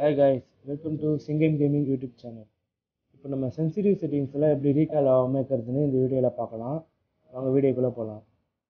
Hi guys welcome to Singam gaming YouTube channel இப்போ நம்ம sensitive செட்டிங்ஸ்லாம் எப்படி ரீகால் ஆகாமல் இருக்கிறதுன்னு இந்த வீடியோவில் பார்க்கலாம் வாங்க வீடியோக்குள்ளே போகலாம்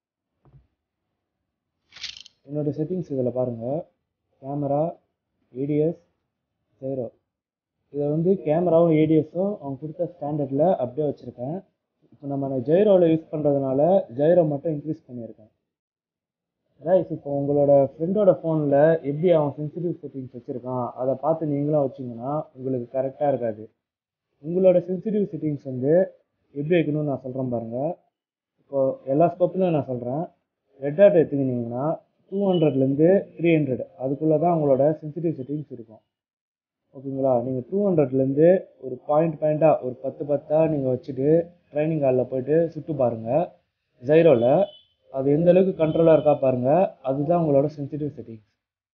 என்னோடய செட்டிங்ஸ் இதில் பாருங்கள் கேமரா ஏடிஎஸ் ஜெயரோ இதை வந்து கேமராவும் ஏடிஎஸும் அவங்க கொடுத்த ஸ்டாண்டர்டில் அப்படியே வச்சுருக்கேன் இப்போ நம்ம ஜெயரோவில் யூஸ் பண்ணுறதுனால ஜெயரோ மட்டும் இன்க்ரீஸ் பண்ணியிருக்கேன் ரைஸ் இப்போ உங்களோட ஃப்ரெண்டோட ஃபோனில் எப்படி அவன் சென்சிட்டிவ் செட்டிங்ஸ் வச்சுருக்கான் அதை பார்த்து நீங்களும் வச்சிங்கன்னா உங்களுக்கு கரெக்டாக இருக்காது உங்களோட சென்சிட்டிவ் செட்டிங்ஸ் வந்து எப்படி வைக்கணும்னு நான் சொல்கிறேன் பாருங்கள் இப்போது எல்லா ஸ்கோப்லையும் நான் சொல்கிறேன் ரெட் டாட் எடுத்துக்கிட்டிங்கன்னா டூ ஹண்ட்ரட்லேருந்து த்ரீ ஹண்ட்ரட் அதுக்குள்ளே தான் உங்களோட சென்சிட்டிவ் செட்டிங்ஸ் இருக்கும் ஓகேங்களா நீங்கள் டூ ஹண்ட்ரட்லேருந்து ஒரு பாயிண்ட் பாயிண்ட்டாக ஒரு பத்து பத்தாக நீங்கள் வச்சுட்டு ட்ரைனிங் ஹாலில் போயிட்டு சுட்டு பாருங்கள் ஜைரோவில் அது எந்த அளவுக்கு கண்ட்ரோலாக இருக்கா பாருங்கள் அதுதான் உங்களோட சென்சிட்டிவ் செட்டிங்ஸ்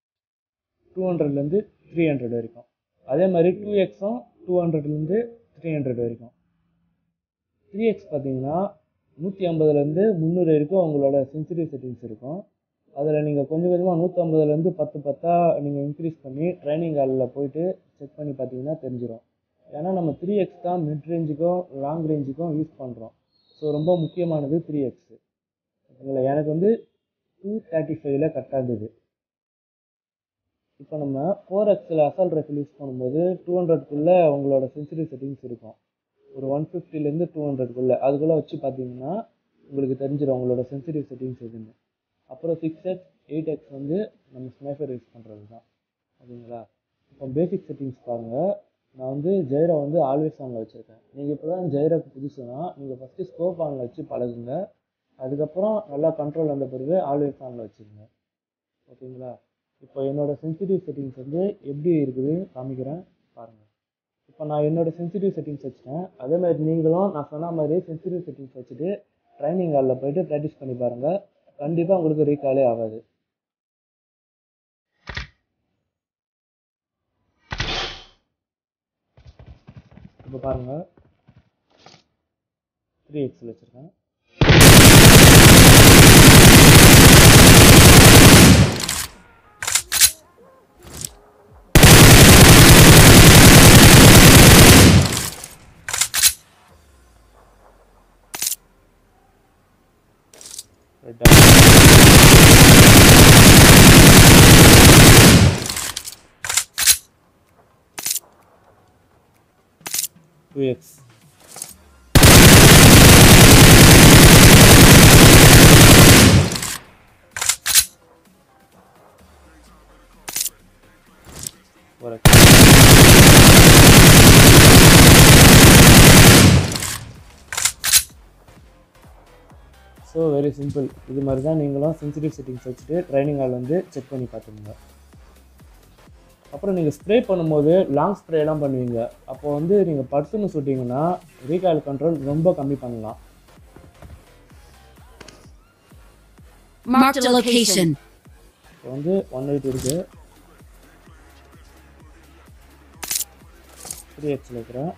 டூ ஹண்ட்ரட்லேருந்து த்ரீ ஹண்ட்ரட் வரைக்கும் அதே மாதிரி டூ எக்ஸும் டூ ஹண்ட்ரட்லேருந்து த்ரீ ஹண்ட்ரட் வரைக்கும் த்ரீ எக்ஸ் பார்த்தீங்கன்னா நூற்றி ஐம்பதுலேருந்து முந்நூறு வரைக்கும் உங்களோட சென்சிட்டிவ் செட்டிங்ஸ் இருக்கும் அதில் நீங்கள் கொஞ்சம் கொஞ்சமாக நூற்றம்பதுலேருந்து பத்து பத்தாக நீங்கள் இன்க்ரீஸ் பண்ணி ட்ரைனிங் ஹாலில் போயிட்டு செக் பண்ணி பார்த்தீங்கன்னா தெரிஞ்சிடும் ஏன்னா நம்ம த்ரீ எக்ஸ் தான் மிட் ரேஞ்சுக்கும் லாங் ரேஞ்சுக்கும் யூஸ் பண்ணுறோம் ஸோ ரொம்ப முக்கியமானது த்ரீ எக்ஸு ஓகேங்களா எனக்கு வந்து டூ தேர்ட்டி ஃபைவ்ல கரெக்டாக இருந்தது இப்போ நம்ம ஃபோர் எக்ஸில் அசால்ட் ரைஃபிள் யூஸ் பண்ணும்போது டூ ஹண்ட்ரட்குள்ளே உங்களோட சென்சிட்டிவ் செட்டிங்ஸ் இருக்கும் ஒரு ஒன் ஃபிஃப்டிலேருந்து டூ ஹண்ட்ரட்குள்ளே அதுக்குள்ளே வச்சு பார்த்தீங்கன்னா உங்களுக்கு தெரிஞ்சிடும் உங்களோட சென்சிட்டிவ் செட்டிங்ஸ் எதுன்னு அப்புறம் சிக்ஸ் எக்ஸ் எயிட் எக்ஸ் வந்து நம்ம ஸ்னைஃபர் யூஸ் பண்ணுறது தான் ஓகேங்களா இப்போ பேசிக் செட்டிங்ஸ் பாருங்கள் நான் வந்து ஜெயரா வந்து ஆல்வேஸ் ஆனில் வச்சுருக்கேன் நீங்கள் இப்போ தான் ஜெயராக்கு புதுசுனா நீங்கள் ஃபஸ்ட்டு ஸ்கோப் ஆனில் வச்சு பழகுங்க அதுக்கப்புறம் நல்லா கண்ட்ரோல் வந்த பிறகு ஆல்வேஸ் ஆனில் வச்சுருங்க ஓகேங்களா இப்போ என்னோடய சென்சிட்டிவ் செட்டிங்ஸ் வந்து எப்படி இருக்குது காமிக்கிறேன் பாருங்கள் இப்போ நான் என்னோடய சென்சிட்டிவ் செட்டிங்ஸ் வச்சுட்டேன் அதே மாதிரி நீங்களும் நான் சொன்ன மாதிரி சென்சிட்டிவ் செட்டிங்ஸ் வச்சுட்டு ட்ரைனிங் ஹாலில் போயிட்டு ப்ராக்டிஸ் பண்ணி பாருங்கள் கண்டிப்பாக உங்களுக்கு ரீகாலே ஆகாது இப்போ பாருங்கள் த்ரீ எக்ஸில் வச்சுருக்கேன் ரெட் டூ எக்ஸ் ஒரு ஸோ வெரி சிம்பிள் இது மாதிரி தான் நீங்களும் சென்சிட்டிவ் செட்டிங்ஸ் வச்சுட்டு ட்ரைனிங் ஹால் வந்து செக் பண்ணி பார்த்துக்கோங்க அப்புறம் நீங்கள் ஸ்ப்ரே பண்ணும்போது லாங் ஸ்ப்ரேலாம் பண்ணுவீங்க அப்போ வந்து நீங்கள் பர்சுன்னு சுட்டிங்கன்னா ரீகால் கண்ட்ரோல் ரொம்ப கம்மி பண்ணலாம் Marked a location. இப்போ வந்து ஒன் எயிட் இருக்குது த்ரீ எக்ஸில் இருக்கிறேன்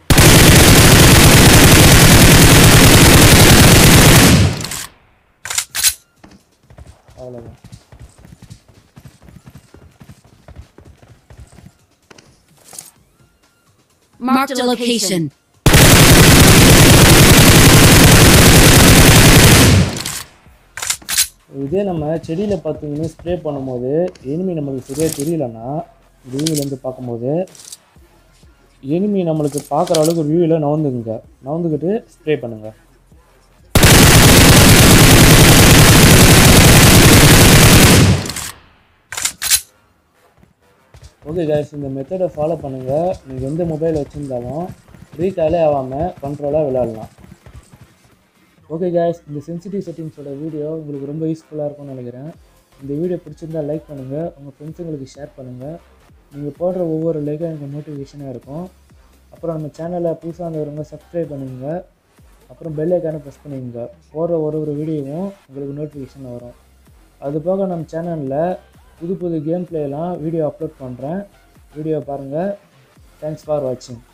அவ்வளோதான் Marked a location. இதே நம்ம செடியில் பார்த்தீங்கன்னா ஸ்ப்ரே பண்ணும்போது எனிமி நம்மளுக்கு சரியாக தெரியலன்னா வியூவிலேருந்து பார்க்கும்போது எனிமி நம்மளுக்கு பார்க்குற அளவுக்கு வியூவில் நவந்துக்குங்க நவந்துக்கிட்டு ஸ்ப்ரே பண்ணுங்கள் ஓகே கைஸ் இந்த மெத்தடை ஃபாலோ பண்ணுங்கள் நீங்கள் எந்த மொபைல் வச்சுருந்தாலும் ரீகாலே ஆகாமல் கண்ட்ரோலாக விளையாடலாம் ஓகே கேஸ் இந்த சென்சிட்டிவ் செட்டிங்ஸோட வீடியோ உங்களுக்கு ரொம்ப யூஸ்ஃபுல்லாக இருக்கும்னு நினைக்கிறேன் இந்த வீடியோ பிடிச்சிருந்தா லைக் பண்ணுங்கள் உங்கள் ஃப்ரெண்ட்ஸுங்களுக்கு ஷேர் பண்ணுங்கள் நீங்கள் போடுற ஒவ்வொரு லைக்கும் எனக்கு மோட்டிவேஷனாக இருக்கும் அப்புறம் நம்ம சேனலை புதுசாக இருந்தவங்க சப்ஸ்கிரைப் பண்ணுங்க அப்புறம் பெல் ஐக்கானை ப்ரெஸ் பண்ணிக்கோங்க போடுற ஒரு ஒரு வீடியோவும் உங்களுக்கு நோட்டிஃபிகேஷன் வரும் அது போக நம்ம சேனலில் புது புது கேம் பிளேலாம் வீடியோ அப்லோட் பண்ணுறேன் வீடியோ பாருங்கள் தேங்க்ஸ் ஃபார் வாட்சிங்